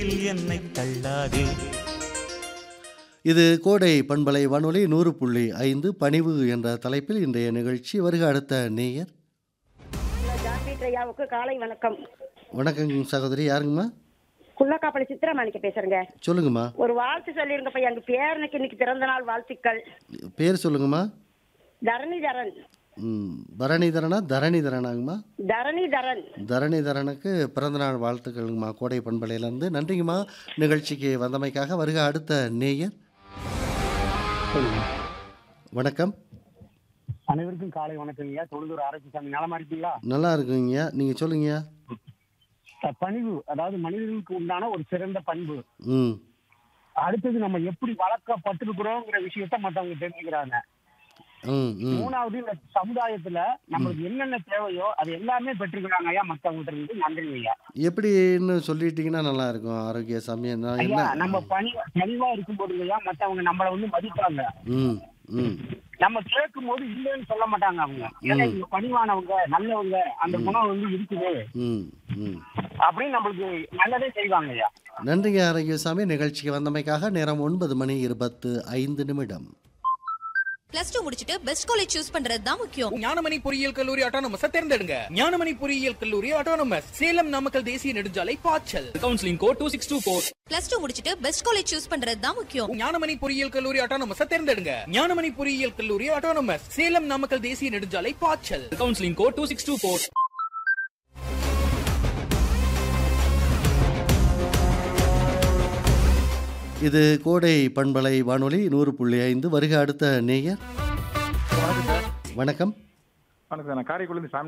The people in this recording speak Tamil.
என்னை தள்ளாதே இது கோடை பண்பலை வானொலி நூறு புள்ளி ஐந்து பணிவு என்ற தலைப்பில் இன்றைய நிகழ்ச்சி வருக அடுத்த நேயர் ஜான்பீட் ஐயாவுக்கு காலை வணக்கம் வணக்கங்க சகோதரி யாருங்கம்மா குள்ளக்காப்பளி சித்திரமாணிக்க பேசுறேங்க சொல்லுங்கம்மா ஒரு வாழ்த்து சொல்லிருங்க பையன் எங்க பேரனுக்கு இன்னைக்கு பிறந்த நாள் வாழ்த்துக்கள் பேர் சொல்லுங்கம்மா தரணிதரன் ம், பரணிதரனா தரணிதரனாங்கம்மா தரணிதரன் தரணிதரனுக்கு பிறந்தநாள் வாழ்த்துக்கள்ங்கம்மா கோடை பண்பலையிலேருந்து நன்றிங்கம்மா நிகழ்ச்சிக்கு வந்தமைக்காக வருக அடுத்த நேயர் வணக்கம் அனைவருக்கும் காலை வணக்கங்கய்யா தொழுதூர் ஆராய்ச்சி சாமி நலமா இருக்கீங்களா நல்லா இருக்குங்கய்யா நீங்கள் சொல்லுங்கய்யா அஹ் பணிவு அதாவது மனிதர்களுக்கு உண்டான ஒரு சிறந்த பண்பு ம் அடுத்தது நம்ம எப்படி வளர்க்கப்பட்டிருக்கிறோங்கிற விஷயத்த மத்தவங்க தெரிஞ்சுக்கிறாங்க ம் ம் மூணாவது இந்த சமுதாயத்துல நம்மளுக்கு என்னென்ன தேவையோ அது எல்லாமே பெற்றுக்கிறாங்க ஐயா மத்தவங்க இருந்து நன்றிங்க ஐயா எப்படின்னு சொல்லிட்டீங்கன்னா நல்லா இருக்கும் ஆரோக்கிய சமயம் நான் ஐயா என்ன நம்ம பணி பணிவா இருக்கும்போது ஐயா மத்தவங்க நம்மள வந்து மதிப்பாங்க ம் ம் நம்ம கேட்கும் போது இல்லைன்னு சொல்ல மாட்டாங்க அவங்க ஏன்னா இவங்க பணிவானவங்க நல்லவங்க அந்த குணம் வந்து இருக்குது ம் ம் அப்படின்னு நம்மளுக்கு நல்லதே செய்வாங்க ஐயா நன்றிங்க ஆரோக்கியசாமி நிகழ்ச்சிக்கு வந்தமைக்காக நேரம் ஒன்பது மணி இருபத்து ஐந்து நிமிடம் பிளஸ் டூ முடிச்சிட்டு பெஸ்ட் காலேஜ் சூஸ் பண்றது தான் முக்கியம் ஞானமணி பொறியியல் கல்லூரி ஆட்டோனமஸ் தேர்ந்தெடுங்க ஞானமணி பொறியியல் கல்லூரி ஆட்டோனமஸ் சேலம் நாமக்கல் தேசிய நெடுஞ்சாலை பாய்ச்சல் counselling code two six two four plus two முடிச்சிட்டு பெஸ்ட் காலேஜ் சூஸ் பண்றது தான் முக்கியம் ஞானமணி பொறியியல் கல்லூரி ஆட்டோனமஸ் தேர்ந்தெடுங்க ஞானமணி பொறியியல் கல்லூரி ஆட்டோனமஸ் சேலம் நாமக்கல் தேசிய நெடுஞ்சாலை பாய்ச்சல் counselling code two six two four இது கோடை பண்பலை வானொலி நூறு புள்ளி ஐந்து வருக அடுத்த நேயர் வணக்கம் வணக்கம் சார் நான் காரைக்குடிலேருந்து சாமி